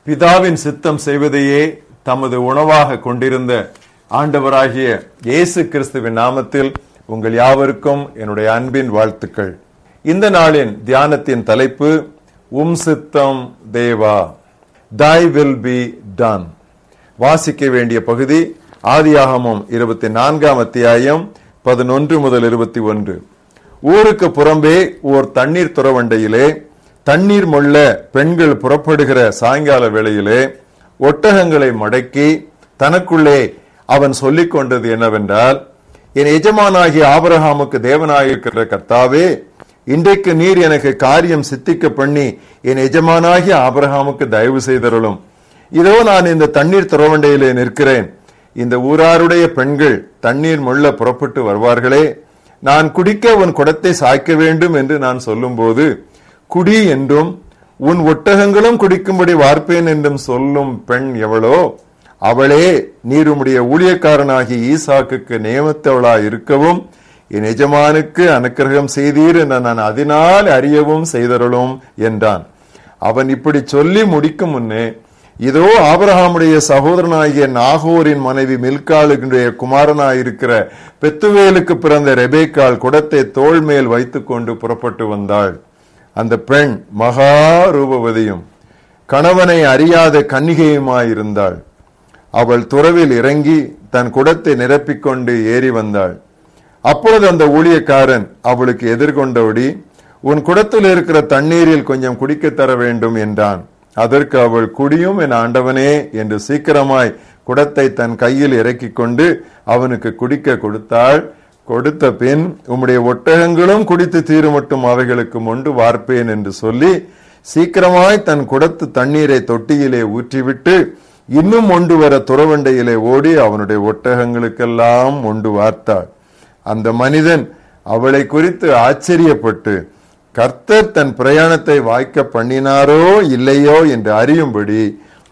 பிதாவின் சித்தம் செய்வதையே தமது உணவாக கொண்டிருந்த ஆண்டவராகிய இயேசு கிறிஸ்துவின் நாமத்தில் உங்கள் யாவருக்கும் என்னுடைய அன்பின் வாழ்த்துக்கள் இந்த நாளின் தியானத்தின் தலைப்பு உம் சித்தம் தேவா thy will be done வாசிக்க வேண்டிய பகுதி ஆதியாகமம் இருபத்தி நான்காம் அத்தியாயம் பதினொன்று முதல் இருபத்தி ஒன்று ஊருக்கு புறம்பே ஓர் தண்ணீர் துறவண்டையிலே தண்ணீர் மொள்ள பெண்கள் புறப்படுகிற சாயங்கால வேளையிலே ஒட்டகங்களை மடக்கி தனக்குள்ளே அவன் சொல்லிக் கொண்டது என்னவென்றால் என் எஜமானாகிய ஆபரகாமுக்கு தேவனாயிருக்கிற கர்த்தாவே இன்றைக்கு நீர் எனக்கு காரியம் சித்திக்க பண்ணி என் எஜமானாகிய ஆபரகாமுக்கு தயவு செய்தருளும் இதோ நான் இந்த தண்ணீர் துறவண்டையிலே நிற்கிறேன் இந்த ஊராருடைய பெண்கள் தண்ணீர் முள்ள புறப்பட்டு வருவார்களே நான் குடிக்க உன் குடத்தை சாய்க்க வேண்டும் என்று நான் சொல்லும்போது குடி என்றும் உன் ஒட்டகங்களும் குடிக்கும்படி வார்ப்பேன் என்றும் சொல்லும் பெண் எவளோ அவளே நீர் உம்முடைய ஊழியக்காரனாகி ஈசாக்குக்கு நியமித்தவளா இருக்கவும் என் எஜமானுக்கு அனுக்கிரகம் செய்தீர் என நான் அதனால் அறியவும் செய்தருளும் என்றான் அவன் இப்படி சொல்லி முடிக்கும் முன்னே இதோ ஆபிரகாமுடைய சகோதரனாகிய நாகோரின் மனைவி மில்காளுடைய குமாரனாயிருக்கிற பெத்துவேலுக்கு பிறந்த ரெபேக்காள் குடத்தை தோள் மேல் வைத்துக்கொண்டு புறப்பட்டு வந்தாள் அந்த பெண் மகா ரூபவதியும் கணவனை அறியாத கன்னிகையுமாயிருந்தாள் அவள் துறவில் இறங்கி தன் குடத்தை நிரப்பிக்கொண்டு ஏறி வந்தாள் அப்பொழுது அந்த ஊழியக்காரன் அவளுக்கு எதிர்கொண்டபடி உன் குடத்தில் இருக்கிற தண்ணீரில் கொஞ்சம் குடிக்க தர வேண்டும் என்றான் அதற்கு அவள் குடியும் என் ஆண்டவனே என்று சீக்கிரமாய் குடத்தை தன் கையில் இறக்கிக் கொண்டு அவனுக்கு குடிக்க கொடுத்தாள் கொடுத்த பின் உம்முடைய ஒட்டகங்களும் குடித்து தீருமட்டும் அவைகளுக்கு மொண்டு வார்ப்பேன் என்று சொல்லி சீக்கிரமாய் தன் குடத்து தண்ணீரை தொட்டியிலே ஊற்றிவிட்டு இன்னும் ஒன்று வர துறவண்டையிலே ஓடி அவனுடைய ஒட்டகங்களுக்கெல்லாம் ஒன்று வார்த்தாள் அந்த மனிதன் அவளை குறித்து ஆச்சரியப்பட்டு கர்த்தர் தன் பிரயாணத்தை வாய்க்க பண்ணினாரோ இல்லையோ என்று அறியும்படி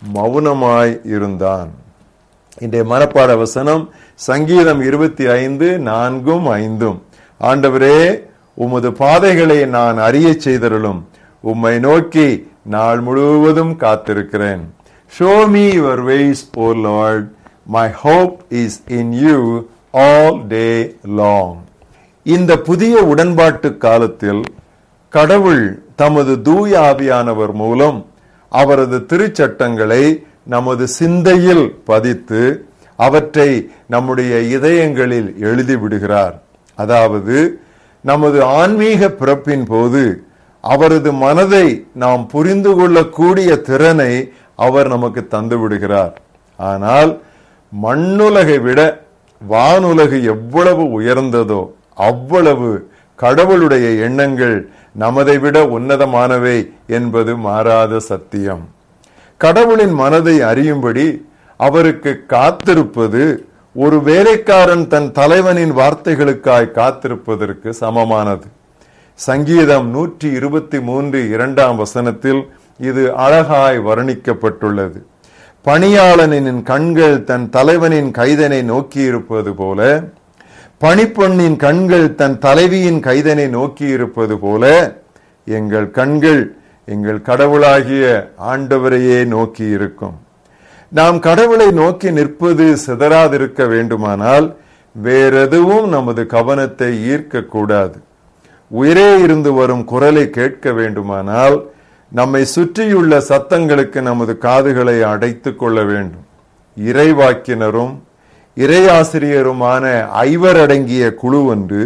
மௌனமாய் இருந்தான் இன்றைய மனப்பாட வசனம் சங்கீதம் இருபத்தி ஐந்து நான்கும் ஐந்தும் ஆண்டவரே உமது பாதைகளை நான் அறிய செய்தருளும் உம்மை நோக்கி நாள் முழுவதும் காத்திருக்கிறேன் show me your ways O lord my hope is in you all day long இந்த புதிய உடன்பாட்டு காலத்தில் கடவுள் தமது தூய ஆவியானவர் மூலம் அவரது திருச்சட்டங்களை நமது சிந்தையில் பதித்து அவற்றை நம்முடைய இதயங்களில் எழுதி விடுகிறார் அதாவது நமது ஆன்மீக பிறப்பின் போது அவரது மனதை நாம் புரிந்து கொள்ளக்கூடிய திறனை அவர் நமக்கு தந்து விடுகிறார் ஆனால் மண்ணுலகை விட வானுலகு எவ்வளவு உயர்ந்ததோ அவ்வளவு கடவுளுடைய எண்ணங்கள் நமதை விட உன்னதமானவை என்பது மாறாத சத்தியம் கடவுளின் மனதை அறியும்படி அவருக்கு காத்திருப்பது ஒரு வேலைக்காரன் தன் தலைவனின் வார்த்தைகளுக்காய் காத்திருப்பதற்கு சமமானது சங்கீதம் நூற்றி இருபத்தி மூன்று இரண்டாம் வசனத்தில் இது அழகாய் வர்ணிக்கப்பட்டுள்ளது பணியாளனின் கண்கள் தன் தலைவனின் கைதனை நோக்கி இருப்பது போல பணிப்பெண்ணின் கண்கள் தன் தலைவியின் கைதனை நோக்கி இருப்பது போல எங்கள் கண்கள் எங்கள் கடவுளாகிய ஆண்டவரையே நோக்கி இருக்கும் நாம் கடவுளை நோக்கி நிற்பது சிதறாதிருக்க வேண்டுமானால் வேறெதுவும் நமது கவனத்தை ஈர்க்க கூடாது உயிரே இருந்து வரும் குரலை கேட்க வேண்டுமானால் நம்மை சுற்றியுள்ள சத்தங்களுக்கு நமது காதுகளை அடைத்துக் கொள்ள வேண்டும் இறைவாக்கினரும் இறையாசிரியருமான ஐவர் அடங்கிய குழு ஒன்று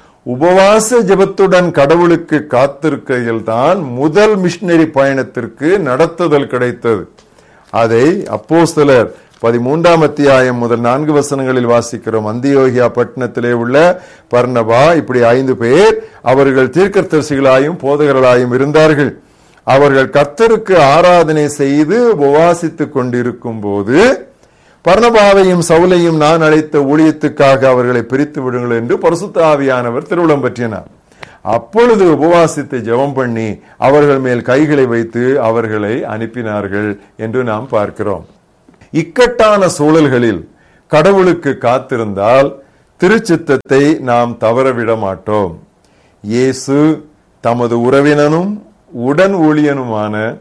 உபவாச ஜபத்துடன் கடவுளுக்கு காத்திருக்கையில் தான் முதல் மிஷினரி பயணத்திற்கு நடத்துதல் கிடைத்தது அதை அப்போ சிலர் பதிமூன்றாம் அத்தியாயம் முதல் நான்கு வசனங்களில் வாசிக்கிறோம் அந்தியோகியா பட்டணத்திலே உள்ள பர்ணபா இப்படி ஐந்து பேர் அவர்கள் தீர்க்கதரிசிகளாயும் போதகர்களாயும் இருந்தார்கள் அவர்கள் கர்த்தருக்கு ஆராதனை செய்து உபவாசித்துக் கொண்டிருக்கும் போது பர்ணபாவையும் சவுலையும் நான் அழைத்த ஊழியத்துக்காக அவர்களை பிரித்து விடுங்கள் என்று பரிசுத்த ஆவியானவர் திருவிழம் பற்றினார் அப்பொழுது உபவாசித்து ஜெபம் பண்ணி அவர்கள் மேல் கைகளை வைத்து அவர்களை அனுப்பினார்கள் என்று நாம் பார்க்கிறோம் இக்கட்டான சூழல்களில் கடவுளுக்கு காத்திருந்தால் திருச்சித்தத்தை நாம் தவறவிட மாட்டோம் இயேசு தமது உறவினனும் உடன் ஊழியனுமான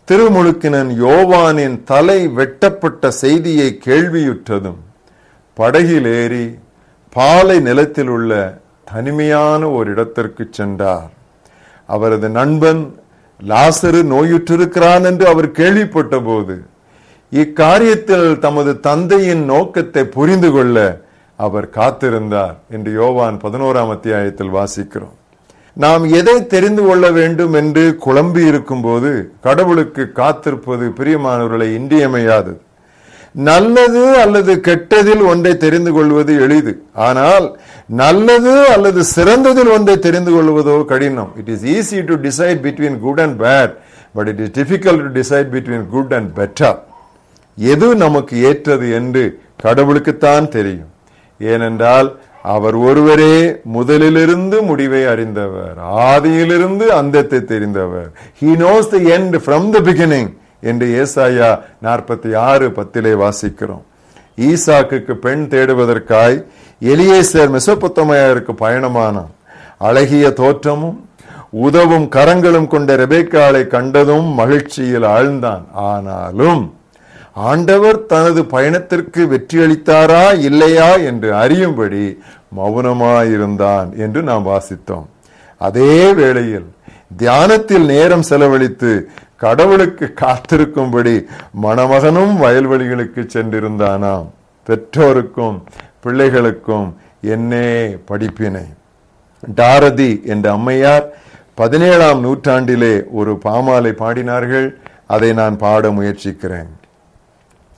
திருமுழுக்கினன் யோவானின் தலை வெட்டப்பட்ட செய்தியை கேள்வியுற்றதும் படகில் ஏறி பாலை நிலத்தில் உள்ள தனிமையான ஒரு இடத்திற்கு சென்றார் அவரது நண்பன் லாசரு நோயுற்றிருக்கிறான் என்று அவர் கேள்விப்பட்ட போது இக்காரியத்தில் தமது தந்தையின் நோக்கத்தை புரிந்து கொள்ள அவர் காத்திருந்தார் என்று யோவான் பதினோராம் அத்தியாயத்தில் வாசிக்கிறோம் நாம் எதை தெரிந்து கொள்ள வேண்டும் என்று குழம்பி இருக்கும் போது கடவுளுக்கு காத்திருப்பது பிரியமானவர்களை இன்றியமையாதது நல்லது அல்லது கெட்டதில் ஒன்றை தெரிந்து கொள்வது எளிது ஆனால் நல்லது அல்லது சிறந்ததில் ஒன்றை தெரிந்து கொள்வதோ கடினம் it is easy to decide between good and bad but it is difficult to decide between good and better எது நமக்கு ஏற்றது என்று கடவுளுக்குத்தான் தெரியும் ஏனென்றால் அவர் ஒருவரே முதலிலிருந்து முடிவை அறிந்தவர் ஆதியிலிருந்து அந்தத்தை தெரிந்தவர் he knows the end from the beginning என்று ஏசாயா நாற்பத்தி ஆறு பத்திலே வாசிக்கிறோம் ஈசாக்குக்கு பெண் தேடுவதற்காய் எலியேசர் மெசொப்பத்தமையாருக்கு பயணமானான் அழகிய தோற்றமும் உதவும் கரங்களும் கொண்ட ரெபேக்காளை கண்டதும் மகிழ்ச்சியில் ஆழ்ந்தான் ஆனாலும் ஆண்டவர் தனது பயணத்திற்கு வெற்றியளித்தாரா இல்லையா என்று அறியும்படி மௌனமாயிருந்தான் என்று நாம் வாசித்தோம் அதே வேளையில் தியானத்தில் நேரம் செலவழித்து கடவுளுக்கு காத்திருக்கும்படி மணமகனும் வயல்வெளிகளுக்கு சென்றிருந்தானாம் பெற்றோருக்கும் பிள்ளைகளுக்கும் என்னே படிப்பினை டாரதி என்ற அம்மையார் பதினேழாம் நூற்றாண்டிலே ஒரு பாமாலை பாடினார்கள் அதை நான் பாட முயற்சிக்கிறேன்